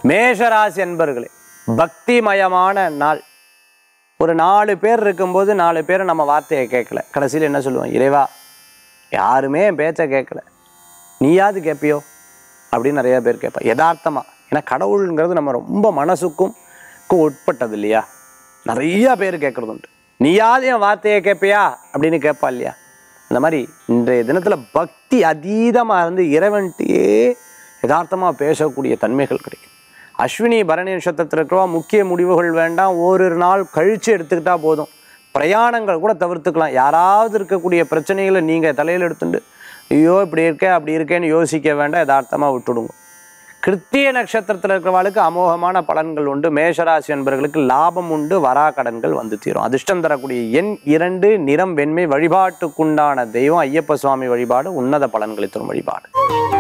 மேஷராசி அன்பர்களே பக்திமயமான நாள் ஒரு நாலு பேர் இருக்கும்போது நாலு பேர் நம்ம வார்த்தையை கேட்கல கடைசியில் என்ன சொல்லுவோம் இறைவா யாருமே என் பேச்சை கேட்கல நீயாவது கேட்பியோ அப்படின்னு நிறைய பேர் கேட்பா யதார்த்தமா ஏன்னா கடவுளுங்கிறது நம்ம ரொம்ப மனசுக்கும் க்கும் உட்பட்டது இல்லையா நிறைய பேர் கேட்கறது உண்டு நீயாவது என் வார்த்தையை கேட்பியா அப்படின்னு கேட்பா இல்லையா அந்த மாதிரி இன்றைய தினத்துல பக்தி அதீதமா இருந்து இறைவன்கிட்டயே யதார்த்தமா பேசக்கூடிய தன்மைகள் கிடைக்கும் அஸ்வினி பரணி நட்சத்திரத்தில் இருக்கிறவா முக்கிய முடிவுகள் வேண்டாம் ஓரிரு நாள் கழித்து எடுத்துக்கிட்டா போதும் பிரயாணங்கள் கூட தவிர்த்துக்கலாம் யாராவது இருக்கக்கூடிய பிரச்சனைகளை நீங்கள் தலையில் எடுத்துட்டு ஐயோ இப்படி இருக்கே அப்படி இருக்கேன்னு யோசிக்க வேண்டாம் யதார்த்தமாக விட்டுடுங்க கிருத்திய நட்சத்திரத்தில் இருக்கிறவாளுக்கு அமோகமான பலன்கள் உண்டு மேஷராசி என்பவர்களுக்கு லாபம் உண்டு வரா கடன்கள் வந்து தீரும் அதிர்ஷ்டம் தரக்கூடிய எண் இரண்டு நிறம் வெண்மை வழிபாட்டுக்குண்டான தெய்வம் ஐயப்ப சுவாமி வழிபாடு உன்னத பலன்களை தரும் வழிபாடு